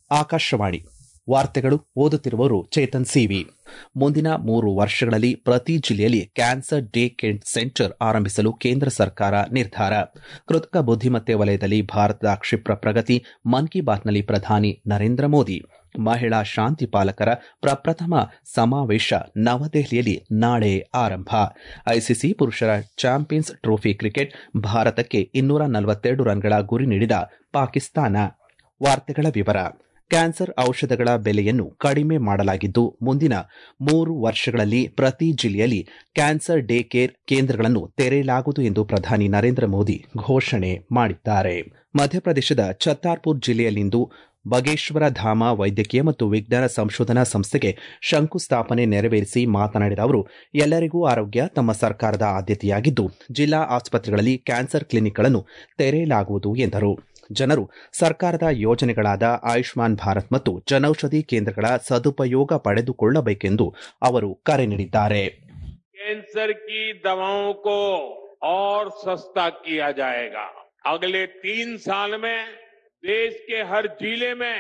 ಆಕಾಶವಾಣಿ ವಾರ್ತೆಗಳು ಓದುತ್ತಿರುವವರು ಚೇತನ್ ಸಿವಿ ಮುಂದಿನ ಮೂರು ವರ್ಷಗಳಲ್ಲಿ ಪ್ರತಿ ಜಿಲ್ಲೆಯಲ್ಲಿ ಕ್ಯಾನ್ಸರ್ ಡೇ ಸೆಂಟರ್ ಆರಂಭಿಸಲು ಕೇಂದ್ರ ಸರ್ಕಾರ ನಿರ್ಧಾರ ಕೃತಕ ಬುದ್ದಿಮತ್ತೆ ವಲಯದಲ್ಲಿ ಭಾರತದ ಕ್ಷಿಪ್ರ ಪ್ರಗತಿ ಮನ್ ಕಿ ಬಾತ್ನಲ್ಲಿ ಪ್ರಧಾನಿ ನರೇಂದ್ರ ಮೋದಿ ಮಹಿಳಾ ಶಾಂತಿ ಪಾಲಕರ ಪ್ರಪ್ರಥಮ ಸಮಾವೇಶ ನವದೆಹಲಿಯಲ್ಲಿ ನಾಳೆ ಆರಂಭ ಐಸಿಸಿ ಪುರುಷರ ಚಾಂಪಿಯನ್ಸ್ ಟ್ರೋಫಿ ಕ್ರಿಕೆಟ್ ಭಾರತಕ್ಕೆ ಇನ್ನೂರ ನಲವತ್ತೆರಡು ರನ್ಗಳ ಗುರಿ ನೀಡಿದ ಪಾಕಿಸ್ತಾನ ವಾರ್ತೆಗಳ ವಿವರ ಕ್ಯಾನ್ಸರ್ ಔಷಧಗಳ ಬೆಲೆಯನ್ನು ಕಡಿಮೆ ಮಾಡಲಾಗಿದ್ದು ಮುಂದಿನ ಮೂರು ವರ್ಷಗಳಲ್ಲಿ ಪ್ರತಿ ಜಿಲ್ಲೆಯಲ್ಲಿ ಕ್ಯಾನ್ಸರ್ ಡೇ ಕೇರ್ ಕೇಂದ್ರಗಳನ್ನು ತೆರೆಯಲಾಗುವುದು ಎಂದು ಪ್ರಧಾನಿ ನರೇಂದ್ರ ಮೋದಿ ಘೋಷಣೆ ಮಾಡಿದ್ದಾರೆ ಮಧ್ಯಪ್ರದೇಶದ ಛತ್ತಾರ್ಪುರ್ ಜಿಲ್ಲೆಯಲ್ಲಿಂದು ಬಗೇಶ್ವರ ಧಾಮ ವೈದ್ಯಕೀಯ ಮತ್ತು ವಿಜ್ಞಾನ ಸಂಶೋಧನಾ ಸಂಸ್ಥೆಗೆ ಶಂಕುಸ್ಥಾಪನೆ ನೆರವೇರಿಸಿ ಮಾತನಾಡಿದ ಅವರು ಎಲ್ಲರಿಗೂ ಆರೋಗ್ಯ ತಮ್ಮ ಸರ್ಕಾರದ ಆದ್ಯತೆಯಾಗಿದ್ದು ಜಿಲ್ಲಾ ಆಸ್ಪತ್ರೆಗಳಲ್ಲಿ ಕ್ಯಾನ್ಸರ್ ಕ್ಲಿನಿಕ್ಗಳನ್ನು ತೆರೆಯಲಾಗುವುದು ಎಂದರು ಜನರು ಸರ್ಕಾರದ ಯೋಜನೆಗಳಾದ ಆಯುಷ್ಮಾನ್ ಭಾರತ್ ಮತ್ತು ಜನೌಷಧಿ ಕೇಂದ್ರಗಳ ಸದುಪಯೋಗ ಪಡೆದುಕೊಳ್ಳಬೇಕೆಂದು ಅವರು ಕರೆ ನೀಡಿದ್ದಾರೆ कैंसर की दवाओं को और सस्ता किया जाएगा अगले तीन साल में देश के हर जिले में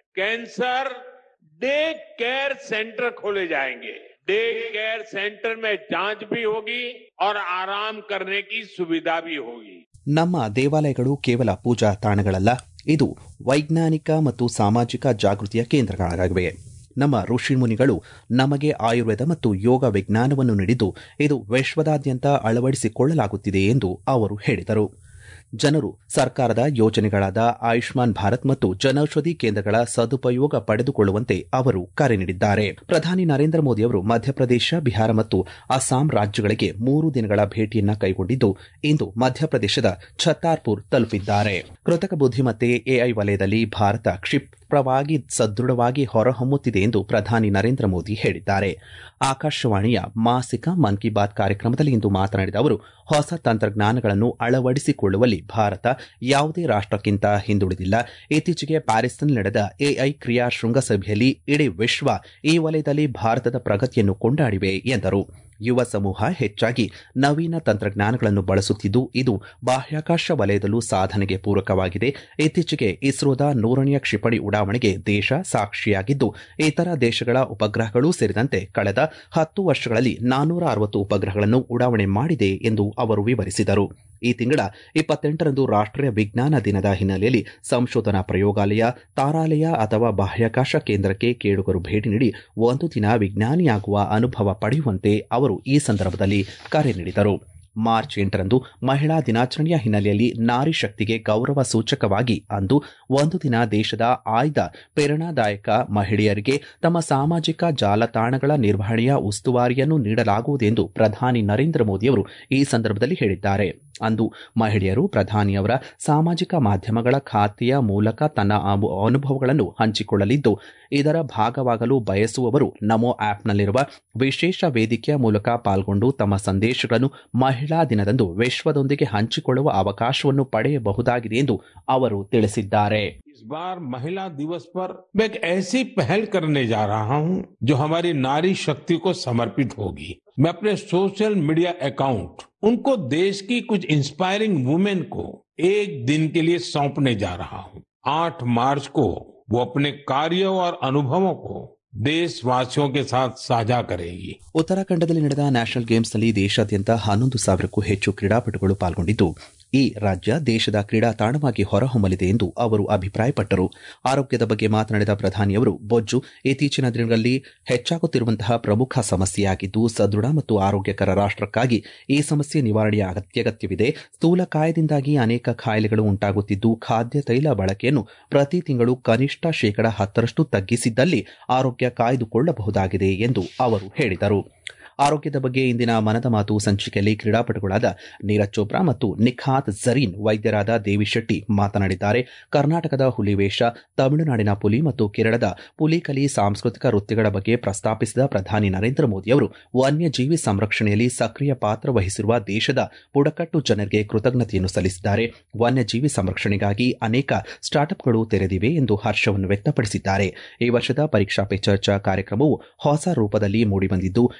कैंसर डे केयर सेंटर खोले जाएंगे डे केयर सेंटर में जांच भी होगी और आराम करने की सुविधा भी होगी ನಮ್ಮ ದೇವಾಲಯಗಳು ಕೇವಲ ಪೂಜಾ ತಾಣಗಳಲ್ಲ ಇದು ವೈಜ್ಞಾನಿಕ ಮತ್ತು ಸಾಮಾಜಿಕ ಜಾಗೃತಿಯ ಕೇಂದ್ರಗಳಾಗಿವೆ ನಮ್ಮ ಋಷಿಮುನಿಗಳು ನಮಗೆ ಆಯುರ್ವೇದ ಮತ್ತು ಯೋಗ ವಿಜ್ಞಾನವನ್ನು ನೀಡಿದ್ದು ಇದು ವಿಶ್ವದಾದ್ಯಂತ ಅಳವಡಿಸಿಕೊಳ್ಳಲಾಗುತ್ತಿದೆ ಎಂದು ಅವರು ಹೇಳಿದರು ಜನರು ಸರ್ಕಾರದ ಯೋಜನೆಗಳಾದ ಆಯುಷ್ಮಾನ್ ಭಾರತ್ ಮತ್ತು ಜನೌಷಧಿ ಕೇಂದ್ರಗಳ ಸದುಪಯೋಗ ಪಡೆದುಕೊಳ್ಳುವಂತೆ ಅವರು ಕರೆ ನೀಡಿದ್ದಾರೆ ಪ್ರಧಾನಿ ನರೇಂದ್ರ ಮೋದಿ ಅವರು ಮಧ್ಯಪ್ರದೇಶ ಬಿಹಾರ ಮತ್ತು ಅಸ್ಸಾಂ ರಾಜ್ಯಗಳಿಗೆ ಮೂರು ದಿನಗಳ ಭೇಟಿಯನ್ನ ಕೈಗೊಂಡಿದ್ದು ಇಂದು ಮಧ್ಯಪ್ರದೇಶದ ಛತ್ತಾರ್ಪುರ್ ತಲುಪಿದ್ದಾರೆ ಕೃತಕ ಬುದ್ದಿಮತ್ತೆ ಎಐ ವಲಯದಲ್ಲಿ ಭಾರತ ಕ್ಷಿಪ್ರವಾಗಿ ಸದೃಢವಾಗಿ ಹೊರಹೊಮ್ಮುತ್ತಿದೆ ಎಂದು ಪ್ರಧಾನಿ ನರೇಂದ್ರ ಮೋದಿ ಹೇಳಿದ್ದಾರೆ ಆಕಾಶವಾಣಿಯ ಮಾಸಿಕ ಮನ್ ಕಿ ಬಾತ್ ಕಾರ್ಯಕ್ರಮದಲ್ಲಿ ಇಂದು ಮಾತನಾಡಿದ ಅವರು ಹೊಸ ತಂತ್ರಜ್ಞಾನಗಳನ್ನು ಅಳವಡಿಸಿಕೊಳ್ಳುವಲ್ಲಿ ಭಾರತ ಯಾವುದೇ ರಾಷ್ಟಕ್ಕಿಂತ ಹಿಂದುಳಿದಿಲ್ಲ ಇತ್ತೀಚೆಗೆ ಪ್ಯಾರಿಸ್ನಲ್ಲಿ ನಡೆದ ಎಐ ಕ್ರಿಯಾ ಶೃಂಗಸಭೆಯಲ್ಲಿ ಇಡೀ ವಿಶ್ವ ಈ ವಲಯದಲ್ಲಿ ಭಾರತದ ಪ್ರಗತಿಯನ್ನು ಕೊಂಡಾಡಿವೆ ಎಂದರು ಯುವ ಸಮೂಹ ಹೆಚ್ಚಾಗಿ ನವೀನ ತಂತ್ರಜ್ಞಾನಗಳನ್ನು ಬಳಸುತ್ತಿದ್ದು ಇದು ಬಾಹ್ಯಾಕಾಶ ವಲಯದಲ್ಲೂ ಸಾಧನೆಗೆ ಪೂರಕವಾಗಿದೆ ಇತ್ತೀಚೆಗೆ ಇಸ್ರೋದ ನೂರನೆಯ ಕ್ಷಿಪಣಿ ಉಡಾವಣೆಗೆ ದೇಶ ಸಾಕ್ಷಿಯಾಗಿದ್ದು ಇತರ ದೇಶಗಳ ಉಪಗ್ರಹಗಳೂ ಸೇರಿದಂತೆ ಕಳೆದ ಹತ್ತು ವರ್ಷಗಳಲ್ಲಿ ನಾನ್ನೂರ ಅರವತ್ತು ಉಪಗ್ರಹಗಳನ್ನು ಉಡಾವಣೆ ಮಾಡಿದೆ ಎಂದು ಅವರು ವಿವರಿಸಿದರು ಈ ತಿಂಗಳ ಇಪ್ಪತ್ತೆಂಟರಂದು ರಾಷ್ಟೀಯ ವಿಜ್ಞಾನ ದಿನದ ಹಿನ್ನೆಲೆಯಲ್ಲಿ ಸಂಶೋಧನಾ ಪ್ರಯೋಗಾಲಯ ತಾರಾಲಯ ಅಥವಾ ಬಾಹ್ಯಾಕಾಶ ಕೇಂದ್ರಕ್ಕೆ ಕೇಳುಗರು ಭೇಟಿ ನೀಡಿ ಒಂದು ದಿನ ವಿಜ್ಞಾನಿಯಾಗುವ ಅನುಭವ ಪಡೆಯುವಂತೆ ಅವರು ಈ ಸಂದರ್ಭದಲ್ಲಿ ಕರೆ ನೀಡಿದರು ಮಾರ್ಚ್ ಎಂಟರಂದು ಮಹಿಳಾ ದಿನಾಚರಣೆಯ ಹಿನ್ನೆಲೆಯಲ್ಲಿ ನಾರಿ ಶಕ್ತಿಗೆ ಗೌರವ ಸೂಚಕವಾಗಿ ಅಂದು ಒಂದು ದಿನ ದೇಶದ ಆಯ್ದ ಪ್ರೇರಣಾದಾಯಕ ಮಹಿಳೆಯರಿಗೆ ತಮ್ಮ ಸಾಮಾಜಿಕ ಜಾಲತಾಣಗಳ ನಿರ್ವಹಣೆಯ ಉಸ್ತುವಾರಿಯನ್ನು ನೀಡಲಾಗುವುದೆಂದು ಪ್ರಧಾನಿ ನರೇಂದ್ರ ಮೋದಿಯವರು ಈ ಸಂದರ್ಭದಲ್ಲಿ ಹೇಳಿದ್ದಾರೆ ಅಂದು ಮಹಿಳೆಯರು ಪ್ರಧಾನಿಯವರ ಸಾಮಾಜಿಕ ಮಾಧ್ಯಮಗಳ ಖಾತೆಯ ಮೂಲಕ ತನ್ನ ಅನುಭವಗಳನ್ನು ಹಂಚಿಕೊಳ್ಳಲಿದ್ದು ಇದರ ಭಾಗವಾಗಲು ಬಯಸುವವರು ನಮೋ ಆಪ್ನಲ್ಲಿರುವ ವಿಶೇಷ ವೇದಿಕೆಯ ಮೂಲಕ ಪಾಲ್ಗೊಂಡು ತಮ್ಮ ಸಂದೇಶಗಳನ್ನು ಮಹಿಳಾ ದಿನದಂದು ವಿಶ್ವದೊಂದಿಗೆ ಹಂಚಿಕೊಳ್ಳುವ ಅವಕಾಶವನ್ನು ಪಡೆಯಬಹುದಾಗಿದೆ ಎಂದು ಅವರು ತಿಳಿಸಿದ್ದಾರೆ इस बार महिला दिवस पर मैं एक ऐसी पहल करने जा रहा हूं जो हमारी नारी शक्ति को समर्पित होगी मैं अपने सोशल मीडिया अकाउंट उनको देश की कुछ इंस्पायरिंग वुमेन को एक दिन के लिए सौंपने जा रहा हूं आठ मार्च को वो अपने कार्यों और अनुभवों को देशवासियों के साथ साझा करेगी ಉತ್ತರಾಖಂಡದಲ್ಲಿ ನಡೆದ ನ್ಯಾಷನಲ್ ಗೇಮ್ಸ್ನಲ್ಲಿ ದೇಶಾದ್ಯಂತ ಹನ್ನೊಂದು ಸಾವಿರಕ್ಕೂ ಹೆಚ್ಚು ಕ್ರೀಡಾಪಟುಗಳು ಪಾಲ್ಗೊಂಡಿದ್ದು ಈ ರಾಜ್ಯ ದೇಶದ ಕ್ರೀಡಾ ತಾಣವಾಗಿ ಹೊರಹೊಮ್ಮಲಿದೆ ಎಂದು ಅವರು ಅಭಿಪ್ರಾಯಪಟ್ಟರು ಆರೋಗ್ಯದ ಬಗ್ಗೆ ಮಾತನಾಡಿದ ಪ್ರಧಾನಿಯವರು ಬೊಜ್ಜು ಇತ್ತೀಚಿನ ದಿನಗಳಲ್ಲಿ ಹೆಚ್ಚಾಗುತ್ತಿರುವಂತಹ ಪ್ರಮುಖ ಸಮಸ್ಯೆಯಾಗಿದ್ದು ಸದೃಢ ಮತ್ತು ಆರೋಗ್ಯಕರ ರಾಷ್ಟಕ್ಕಾಗಿ ಈ ಸಮಸ್ಯೆ ನಿವಾರಣೆಯ ಅಗತ್ಯಗತ್ಯವಿದೆ ಸ್ಥೂಲಕಾಯದಿಂದಾಗಿ ಅನೇಕ ಕಾಯಿಲೆಗಳು ಉಂಟಾಗುತ್ತಿದ್ದು ಖಾದ್ಯ ತೈಲ ಬಳಕೆಯನ್ನು ಪ್ರತಿ ತಿಂಗಳು ಕನಿಷ್ಠ ಶೇಕಡ ಹತ್ತರಷ್ಟು ತಗ್ಗಿಸಿದ್ದಲ್ಲಿ ಆರೋಗ್ಯ ಕಾಯ್ದುಕೊಳ್ಳಬಹುದಾಗಿದೆ ಎಂದು ಅವರು ಹೇಳಿದರು ಆರೋಗ್ಯದ ಬಗ್ಗೆ ಇಂದಿನ ಮನದ ಮಾತು ಸಂಚಿಕೆಯಲ್ಲಿ ಕ್ರೀಡಾಪಟುಗಳಾದ ನೀರಜ್ ಚೋಪ್ರಾ ಮತ್ತು ನಿಖಾತ್ ಜರೀನ್ ವೈದ್ಯರಾದ ದೇವಿ ಶೆಟ್ಟಿ ಮಾತನಾಡಿದ್ದಾರೆ ಕರ್ನಾಟಕದ ಹುಲಿವೇಷ ತಮಿಳುನಾಡಿನ ಪುಲಿ ಮತ್ತು ಕೇರಳದ ಪುಲಿಕಲಿ ಸಾಂಸ್ಕೃತಿಕ ವೃತ್ತಿಗಳ ಬಗ್ಗೆ ಪ್ರಸ್ತಾಪಿಸಿದ ಪ್ರಧಾನಿ ನರೇಂದ್ರ ಮೋದಿಯವರು ವನ್ಯಜೀವಿ ಸಂರಕ್ಷಣೆಯಲ್ಲಿ ಸಕ್ರಿಯ ಪಾತ್ರ ವಹಿಸಿರುವ ದೇಶದ ಬುಡಕಟ್ಟು ಜನರಿಗೆ ಕೃತಜ್ಞತೆಯನ್ನು ಸಲ್ಲಿಸಿದ್ದಾರೆ ವನ್ಯಜೀವಿ ಸಂರಕ್ಷಣೆಗಾಗಿ ಅನೇಕ ಸ್ಟಾರ್ಟ್ಅಪ್ಗಳು ತೆರೆದಿವೆ ಎಂದು ಹರ್ಷವನ್ನು ವ್ಯಕ್ತಪಡಿಸಿದ್ದಾರೆ ಈ ವರ್ಷದ ಪರೀಕ್ಷಾ ಪೆ ಚರ್ಚಾ ಕಾರ್ಯಕ್ರಮವು ಹೊಸ ರೂಪದಲ್ಲಿ ಮೂಡಿಬಂದಿದ್ದು ಎಂಟು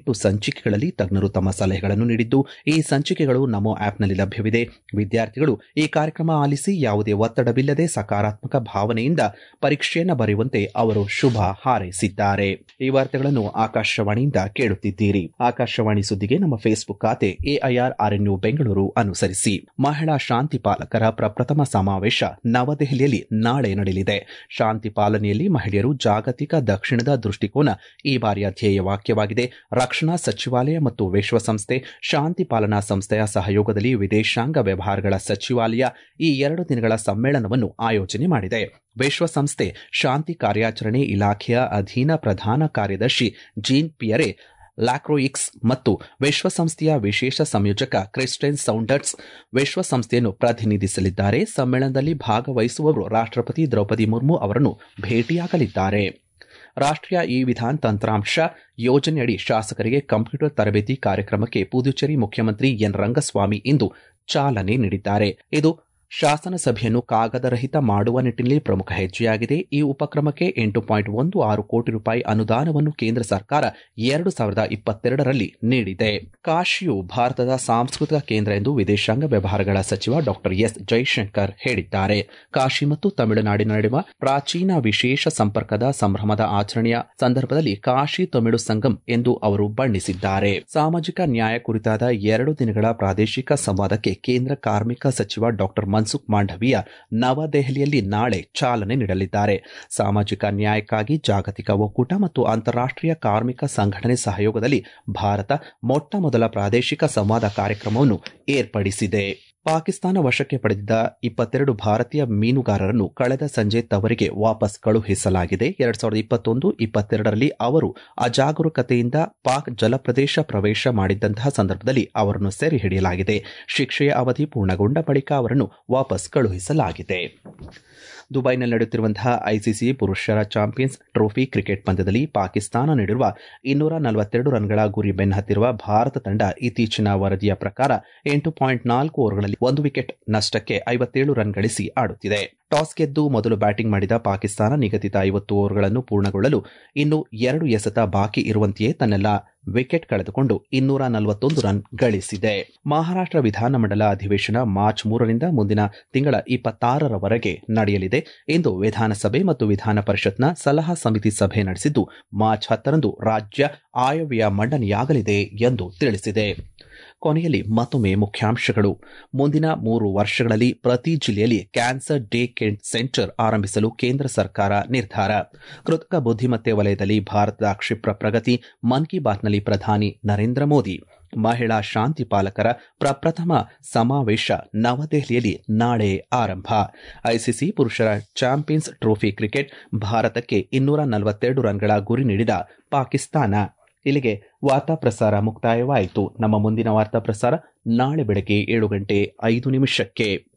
ಎಂಟು ಸಂಚಿಕೆಗಳಲ್ಲಿ ತಜ್ಞರು ತಮ್ಮ ಸಲಹೆಗಳನ್ನು ನೀಡಿದ್ದು ಈ ಸಂಚಿಕೆಗಳು ನಮೋ ಆಪ್ನಲ್ಲಿ ಲಭ್ಯವಿದೆ ವಿದ್ಯಾರ್ಥಿಗಳು ಈ ಕಾರ್ಯಕ್ರಮ ಆಲಿಸಿ ಯಾವುದೇ ಒತ್ತಡವಿಲ್ಲದೆ ಸಕಾರಾತ್ಮಕ ಭಾವನೆಯಿಂದ ಪರೀಕ್ಷೆಯನ್ನು ಬರೆಯುವಂತೆ ಅವರು ಶುಭ ಹಾರೈಸಿದ್ದಾರೆ ಈ ವಾರ್ತೆಗಳನ್ನು ಆಕಾಶವಾಣಿಯಿಂದ ಕೇಳುತ್ತಿದ್ದೀರಿ ಆಕಾಶವಾಣಿ ಸುದ್ದಿಗೆ ನಮ್ಮ ಫೇಸ್ಬುಕ್ ಖಾತೆ ಎಐಆರ್ ಆರ್ಎನ್ಯು ಬೆಂಗಳೂರು ಅನುಸರಿಸಿ ಮಹಿಳಾ ಶಾಂತಿ ಪಾಲಕರ ಪ್ರಪ್ರಥಮ ಸಮಾವೇಶ ನವದೆಹಲಿಯಲ್ಲಿ ನಾಳೆ ನಡೆಯಲಿದೆ ಶಾಂತಿ ಪಾಲನೆಯಲ್ಲಿ ಮಹಿಳೆಯರು ಜಾಗತಿಕ ದಕ್ಷಿಣದ ದೃಷ್ಟಿಕೋನ ಈ ಬಾರಿಯ ಧ್ಯೇಯ ವಾಕ್ಯವಾಗಿದೆ ರಕ್ಷಣಾ ಸಚಿವಾಲಯ ಮತ್ತು ವಿಶ್ವಸಂಸ್ಥೆ ಶಾಂತಿ ಪಾಲನಾ ಸಂಸ್ಥೆಯ ಸಹಯೋಗದಲ್ಲಿ ವಿದೇಶಾಂಗ ವ್ಯವಹಾರಗಳ ಸಚಿವಾಲಯ ಈ ಎರಡು ದಿನಗಳ ಸಮ್ಮೇಳನವನ್ನು ಆಯೋಜನೆ ಮಾಡಿದೆ ವಿಶ್ವಸಂಸ್ಥೆ ಶಾಂತಿ ಕಾರ್ಯಾಚರಣೆ ಇಲಾಖೆಯ ಅಧೀನ ಪ್ರಧಾನ ಕಾರ್ಯದರ್ಶಿ ಜೀನ್ ಪಿಯರೆ ಲ್ಯಾಕ್ರೋಯಿಕ್ಸ್ ಮತ್ತು ವಿಶ್ವಸಂಸ್ಥೆಯ ವಿಶೇಷ ಸಂಯೋಜಕ ಕ್ರಿಸ್ಟೆನ್ ಸೌಂಡರ್ಸ್ ವಿಶ್ವಸಂಸ್ಥೆಯನ್ನು ಪ್ರತಿನಿಧಿಸಲಿದ್ದಾರೆ ಸಮ್ಮೇಳನದಲ್ಲಿ ಭಾಗವಹಿಸುವವರು ರಾಷ್ಟ್ರಪತಿ ದ್ರೌಪದಿ ಮುರ್ಮು ಅವರನ್ನು ಭೇಟಿಯಾಗಲಿದ್ದಾರೆ ರಾಷ್ಟ್ರೀಯ ಇ ವಿಧಾನ್ ತಂತ್ರಾಂಶ ಯೋಜನೆಯಡಿ ಶಾಸಕರಿಗೆ ಕಂಪ್ಯೂಟರ್ ತರಬೇತಿ ಕಾರ್ಯಕ್ರಮಕ್ಕೆ ಪುದುಚೇರಿ ಮುಖ್ಯಮಂತ್ರಿ ಎನ್ ರಂಗಸ್ವಾಮಿ ಇಂದು ಚಾಲನೆ ನೀಡಿದ್ದಾರೆ ಇದು ಶಾಸನ ಸಭೆಯನ್ನು ಕಾಗದರಹಿತ ಮಾಡುವ ನಿಟ್ಟಿನಲ್ಲಿ ಪ್ರಮುಖ ಹೆಜ್ಜೆಯಾಗಿದೆ ಈ ಉಪಕ್ರಮಕ್ಕೆ ಎಂಟು ಪಾಯಿಂಟ್ ಒಂದು ಆರು ಕೋಟಿ ರೂಪಾಯಿ ಅನುದಾನವನ್ನು ಕೇಂದ್ರ ಸರ್ಕಾರ ಎರಡು ಸಾವಿರದ ಇಪ್ಪತ್ತೆರಡರಲ್ಲಿ ನೀಡಿದೆ ಕಾಶಿಯು ಭಾರತದ ಸಾಂಸ್ಕೃತಿಕ ಕೇಂದ್ರ ಎಂದು ವಿದೇಶಾಂಗ ವ್ಯವಹಾರಗಳ ಸಚಿವ ಡಾ ಎಸ್ ಜೈಶಂಕರ್ ಹೇಳಿದ್ದಾರೆ ಕಾಶಿ ಮತ್ತು ತಮಿಳುನಾಡಿನ ನಡುವ ಪ್ರಾಚೀನ ವಿಶೇಷ ಸಂಪರ್ಕದ ಸಂಭ್ರಮದ ಆಚರಣೆಯ ಸಂದರ್ಭದಲ್ಲಿ ಕಾಶಿ ತಮಿಳು ಸಂಗಮ್ ಎಂದು ಅವರು ಬಣ್ಣಿಸಿದ್ದಾರೆ ಸಾಮಾಜಿಕ ನ್ಯಾಯ ಕುರಿತಾದ ಎರಡು ದಿನಗಳ ಪ್ರಾದೇಶಿಕ ಸಂವಾದಕ್ಕೆ ಕೇಂದ್ರ ಕಾರ್ಮಿಕ ಸಚಿವ ಡಾ ಮನ್ಸುಖ್ ಮಾಂಡವೀಯ ನವದೆಹಲಿಯಲ್ಲಿ ನಾಳೆ ಚಾಲನೆ ನೀಡಲಿದ್ದಾರೆ ಸಾಮಾಜಿಕ ನ್ಯಾಯಕ್ಕಾಗಿ ಜಾಗತಿಕ ಒಕ್ಕೂಟ ಮತ್ತು ಅಂತಾರಾಷ್ಟೀಯ ಕಾರ್ಮಿಕ ಸಂಘಟನೆ ಸಹಯೋಗದಲ್ಲಿ ಭಾರತ ಮೊಟ್ಟ ಮೊದಲ ಪ್ರಾದೇಶಿಕ ಸಂವಾದ ಕಾರ್ಯಕ್ರಮವನ್ನು ಏರ್ಪಡಿಸಿದೆ ಪಾಕಿಸ್ತಾನ ವಶಕ್ಕೆ ಪಡೆದಿದ್ದ ಇಪ್ಪತ್ತೆರಡು ಭಾರತೀಯ ಮೀನುಗಾರರನ್ನು ಕಳೆದ ಸಂಜೆ ತವರಿಗೆ ವಾಪಸ್ ಕಳುಹಿಸಲಾಗಿದೆ ಎರಡ್ ಸಾವಿರದ ಇಪ್ಪತ್ತೊಂದು ಇಪ್ಪತ್ತೆರಡರಲ್ಲಿ ಅವರು ಅಜಾಗರೂಕತೆಯಿಂದ ಪಾಕ್ ಜಲಪ್ರದೇಶ ಪ್ರವೇಶ ಮಾಡಿದ್ದಂತಹ ಸಂದರ್ಭದಲ್ಲಿ ಅವರನ್ನು ಸೆರೆ ಹಿಡಿಯಲಾಗಿದೆ ಶಿಕ್ಷೆಯ ಅವಧಿ ಪೂರ್ಣಗೊಂಡ ಬಳಿಕ ಅವರನ್ನು ವಾಪಸ್ ಕಳುಹಿಸಲಾಗಿದೆ ದುಬೈನಲ್ಲಿ ನಡೆಯುತ್ತಿರುವಂತಹ ಐಸಿಸಿ ಪುರುಷರ ಚಾಂಪಿಯನ್ಸ್ ಟ್ರೋಫಿ ಕ್ರಿಕೆಟ್ ಪಂದ್ಯದಲ್ಲಿ ಪಾಕಿಸ್ತಾನ ನೀಡಿರುವ ಇನ್ನೂರ ನಲವತ್ತೆರಡು ರನ್ಗಳ ಗುರಿ ಬೆನ್ನಹತ್ತಿರುವ ಭಾರತ ತಂಡ ಇತ್ತೀಚಿನ ವರದಿಯ ಪ್ರಕಾರ ಎಂಟು ಪಾಯಿಂಟ್ ನಾಲ್ಕು ಓವರ್ಗಳಲ್ಲಿ ಒಂದು ವಿಕೆಟ್ ನಷ್ಟಕ್ಕೆ ಐವತ್ತೇಳು ರನ್ ಗಳಿಸಿ ಆಡುತ್ತಿದೆ ಟಾಸ್ ಗೆದ್ದು ಮೊದಲು ಬ್ಯಾಟಿಂಗ್ ಮಾಡಿದ ಪಾಕಿಸ್ತಾನ ನಿಗದಿತ ಐವತ್ತು ಓವರ್ಗಳನ್ನು ಪೂರ್ಣಗೊಳ್ಳಲು ಇನ್ನು ಎರಡು ಎಸೆತ ಬಾಕಿ ಇರುವಂತೆಯೇ ತನ್ನೆಲ್ಲ ವಿಕೆಟ್ ಕಳೆದುಕೊಂಡು ಇನ್ನೂರ ನಲವತ್ತೊಂದು ರನ್ ಗಳಿಸಿದೆ ಮಹಾರಾಷ್ಟ್ರ ವಿಧಾನಮಂಡಲ ಅಧಿವೇಶನ ಮಾರ್ಚ್ ಮೂರರಿಂದ ಮುಂದಿನ ತಿಂಗಳ ಇಪ್ಪತ್ತಾರರವರೆಗೆ ನಡೆಯಲಿದೆ ಇಂದು ವಿಧಾನಸಭೆ ಮತ್ತು ವಿಧಾನ ಪರಿಷತ್ನ ಸಲಹಾ ಸಮಿತಿ ಸಭೆ ನಡೆಸಿದ್ದು ಮಾರ್ಚ್ ಹತ್ತರಂದು ರಾಜ್ಯ ಆಯವ್ಯಯ ಮಂಡನೆಯಾಗಲಿದೆ ಎಂದು ತಿಳಿಸಿದೆ ಕೊನೆಯಲ್ಲಿ ಮತ್ತೊಮ್ಮೆ ಮುಖ್ಯಾಂಶಗಳು ಮುಂದಿನ ಮೂರು ವರ್ಷಗಳಲ್ಲಿ ಪ್ರತಿ ಜಿಲ್ಲೆಯಲ್ಲಿ ಕ್ಯಾನ್ಸರ್ ಡೇ ಸೆಂಟರ್ ಆರಂಭಿಸಲು ಕೇಂದ್ರ ಸರ್ಕಾರ ನಿರ್ಧಾರ ಕೃತಕ ಬುದ್ಧಿಮತ್ತೆ ವಲಯದಲ್ಲಿ ಭಾರತದ ಕ್ಷಿಪ್ರ ಪ್ರಗತಿ ಮನ್ ಕಿ ಬಾತ್ನಲ್ಲಿ ಪ್ರಧಾನಿ ನರೇಂದ್ರ ಮೋದಿ ಮಹಿಳಾ ಶಾಂತಿ ಪಾಲಕರ ಪ್ರಪ್ರಥಮ ಸಮಾವೇಶ ನವದೆಹಲಿಯಲ್ಲಿ ನಾಳೆ ಆರಂಭ ಐಸಿಸಿ ಪುರುಷರ ಚಾಂಪಿಯನ್ಸ್ ಟ್ರೋಫಿ ಕ್ರಿಕೆಟ್ ಭಾರತಕ್ಕೆ ಇನ್ನೂರ ನಲವತ್ತೆರಡು ರನ್ಗಳ ಗುರಿ ನೀಡಿದ ಪಾಕಿಸ್ತಾನ ಇಲ್ಲಿಗೆ ವಾರ್ತಾ ಪ್ರಸಾರ ಮುಕ್ತಾಯವಾಯಿತು ನಮ್ಮ ಮುಂದಿನ ವಾರ್ತಾ ಪ್ರಸಾರ ನಾಳೆ ಬೆಳಗ್ಗೆ ಏಳು ಗಂಟೆ ಐದು ನಿಮಿಷಕ್ಕೆ